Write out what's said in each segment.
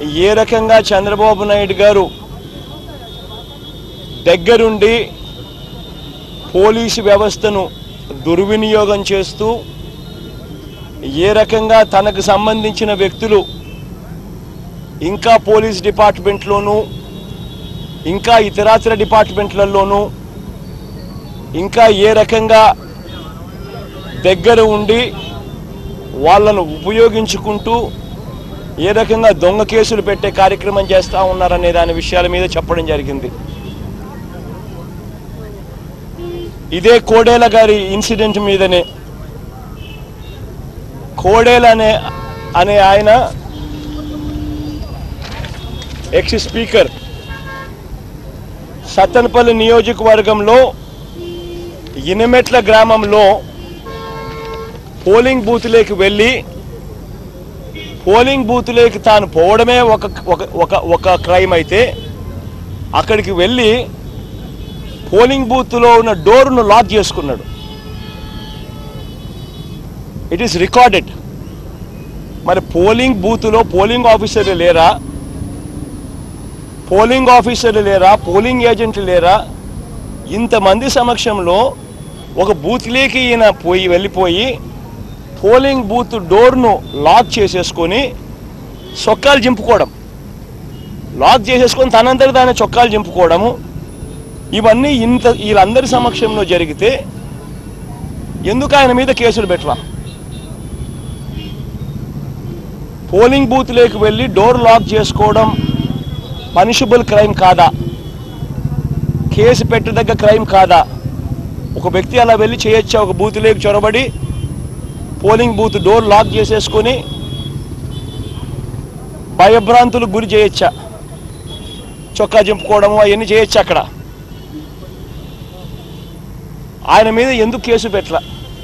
ఏ రకంగా చంద్రబాబు నాయుడు గారు దగ్గరుండి పోలీసు వ్యవస్థను దుర్వినియోగం చేస్తూ ఏ రకంగా తనకు సంబంధించిన వ్యక్తులు ఇంకా పోలీస్ డిపార్ట్మెంట్లోనూ ఇంకా ఇతరాతర డిపార్ట్మెంట్లలోనూ ఇంకా ఏ రకంగా దగ్గర ఉండి వాళ్ళను ఉపయోగించుకుంటూ ఏ రకంగా దొంగ కేసులు పెట్టే కార్యక్రమం చేస్తూ ఉన్నారనే దాని విషయాల మీద చెప్పడం జరిగింది ఇదే కోడేల గారి ఇన్సిడెంట్ మీదనే కోడేల అనే అనే ఆయన ఎక్స్ స్పీకర్ సత్తనపల్లి నియోజకవర్గంలో ఇనమెట్ల గ్రామంలో పోలింగ్ బూత్లోకి వెళ్ళి పోలింగ్ బూత్లోకి తాను పోవడమే ఒక ఒక ఒక ఒక క్రైమ్ అయితే అక్కడికి వెళ్ళి పోలింగ్ బూత్లో ఉన్న డోర్ను లాక్ చేసుకున్నాడు ఇట్ ఈస్ రికార్డెడ్ మరి పోలింగ్ బూత్లో పోలింగ్ ఆఫీసర్లు లేరా పోలింగ్ ఆఫీసర్లు లేరా పోలింగ్ ఏజెంట్లు లేరా ఇంతమంది సమక్షంలో ఒక బూత్లోకి ఈయన పోయి వెళ్ళిపోయి పోలింగ్ బూత్ డోర్ను లాక్ చేసేసుకొని చొక్కాలు చింపుకోవడం లాక్ చేసేసుకొని తనంతట దాని చొక్కాలు చింపుకోవడము ఇవన్నీ ఇంత వీళ్ళందరి సమక్షంలో జరిగితే ఎందుకు ఆయన మీద కేసులు పెట్టరా పోలింగ్ బూత్లోకి వెళ్ళి డోర్ లాక్ చేసుకోవడం పనిషబుల్ క్రైమ్ కాదా కేసు పెట్టదగ్గ క్రైమ్ కాదా ఒక వ్యక్తి అలా వెళ్ళి చేయొచ్చా ఒక బూత్లోకి చొరబడి పోలింగ్ బూత్ డోర్ లాక్ చేసేసుకొని భయభ్రాంతులకు గురి చేయొచ్చా చొక్కా చింపుకోవడము అవన్నీ చేయొచ్చు అక్కడ ఆయన మీద ఎందుకు కేసు పెట్టలా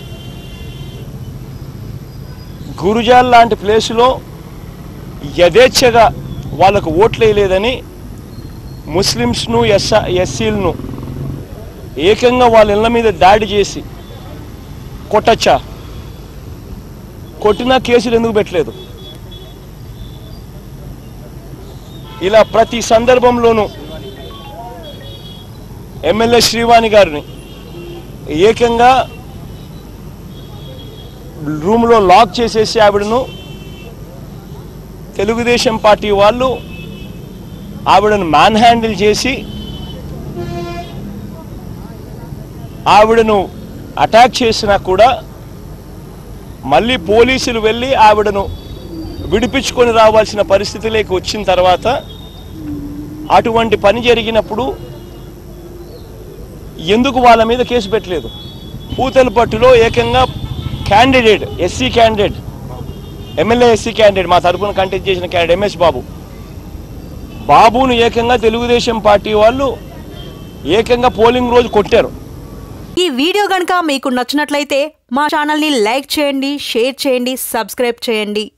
గురుజాల్ లాంటి ప్లేసులో యథేచ్ఛగా వాళ్ళకు ఓట్లు వేయలేదని ముస్లిమ్స్ను ఎస్ ఎస్సీలను ఏకంగా వాళ్ళ ఇళ్ళ మీద దాడి చేసి కొట్టచ్చా కొట్టినా కేసులు ఎందుకు పెట్టలేదు ఇలా ప్రతి సందర్భంలోనూ ఎమ్మెల్యే శ్రీవాణి గారిని ఏకంగా రూమ్లో లాక్ చేసేసి ఆవిడను తెలుగుదేశం పార్టీ వాళ్ళు ఆవిడను మ్యాన్ హ్యాండిల్ చేసి ఆవిడను అటాక్ చేసినా కూడా మళ్ళీ పోలీసులు వెళ్ళి ఆవిడను విడిపించుకొని రావాల్సిన పరిస్థితిలోకి వచ్చిన తర్వాత అటువంటి పని జరిగినప్పుడు ఎందుకు వాళ్ళ మీద కేసు పెట్టలేదు పూతలపట్టులో ఏకంగా candidate SC candidate MLA SC candidate మా తరపున కంటెస్ట్ చేసిన క్యాండిడేట్ ఎంఎస్ బాబు బాబును ఏకంగా తెలుగుదేశం పార్టీ వాళ్ళు ఏకంగా పోలింగ్ రోజు కొట్టారు ఈ వీడియో గనుక మీకు నచ్చినట్లయితే మా ఛానల్ని లైక్ చేయండి షేర్ చేయండి సబ్స్క్రైబ్ చేయండి